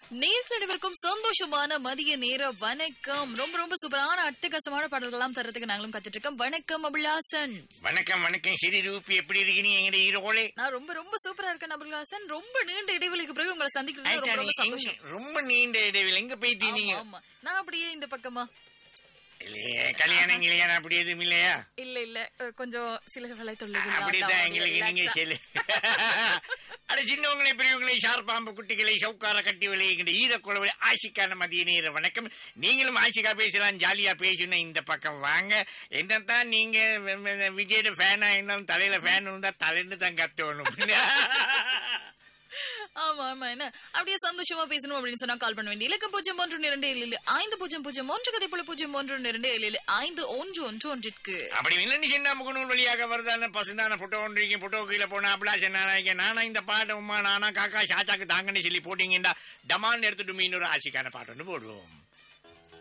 நேர்களுக்கும் சந்தோஷமான மதிய நேர வணக்கம் ரொம்ப ரொம்ப சூப்பரான அட்டகாசமான பாடல்கள்லாம் தரத்துக்கு நாங்களும் கத்துட்டு இருக்கோம் வணக்கம் அபிலாசன் வணக்கம் வணக்கம் சிறி ரூபி எப்படி இருக்கீங்க எங்க ஈரோலே நான் ரொம்ப ரொம்ப சூப்பரா இருக்கேன் அபிலாசன் ரொம்ப நீண்ட இடைவெளிக்கு பிறகு உங்களை சந்திக்கிறது ரொம்ப ரொம்ப சந்தோஷம் ரொம்ப நீண்ட இடைவெளி எங்க போயிட்டீங்க ஆமா, ஆமா நான் அப்படியே இந்த பக்கமா இல்லையே கல்யாணம் கல்யாணம் அப்படி எதுவும் இல்லையா இல்ல இல்ல அஹ், கொஞ்சம் சில வேலை தொழில்கள் அப்படிதான் எங்களுக்கு நீங்க சொல்லு அட சின்னவங்களை பெரியவங்களை ஷார்பாம்பு குட்டிகளை சவுக்கார கட்டி விளையுகின்ற ஈரக்குழவை ஆசிக்கான மதிய நேர வணக்கம் நீங்களும் ஆசிக்கா பேசலாம் ஜாலியா பேசணும் இந்த பக்கம் வாங்க என்னத்தான் நீங்க வெ- வெ- விஜயோட ஃபேனா இருந்தாலும் தலையில ஃபேன் இருந்தா தலைன்னு தான் கத்தணும் ஆமா ஆமா என்ன அப்படியே சந்தோஷமா பேசணும் அப்படின்னு சொன்னா கால் பண்ண வேண்டிய இலக்கம் பூஜ்ஜியம் ஒன்று இரண்டு ஏழு ஏழு ஐந்து பூஜ்ஜியம் பூஜ்ஜியம் ஒன்று கதை போல பூஜ்ஜியம் ஒன்று இரண்டு ஏழு ஏழு ஐந்து ஒன்று ஒன்று ஒன்றிற்கு அப்படி இல்லைன்னு சின்ன முகநூல் வழியாக வருதான பசுந்தான போட்டோ ஒன்றிருக்கேன் போட்டோ கீழே போனா அப்படியா சொன்னாங்க நானா இந்த பாட்டு உமா நானா காக்கா சாச்சாக்கு தாங்கன்னு சொல்லி போட்டீங்கன்னா டமான்னு எடுத்துட்டு இன்னொரு ஆசிக்கான பாட்டு ஒன்று போடுவோம்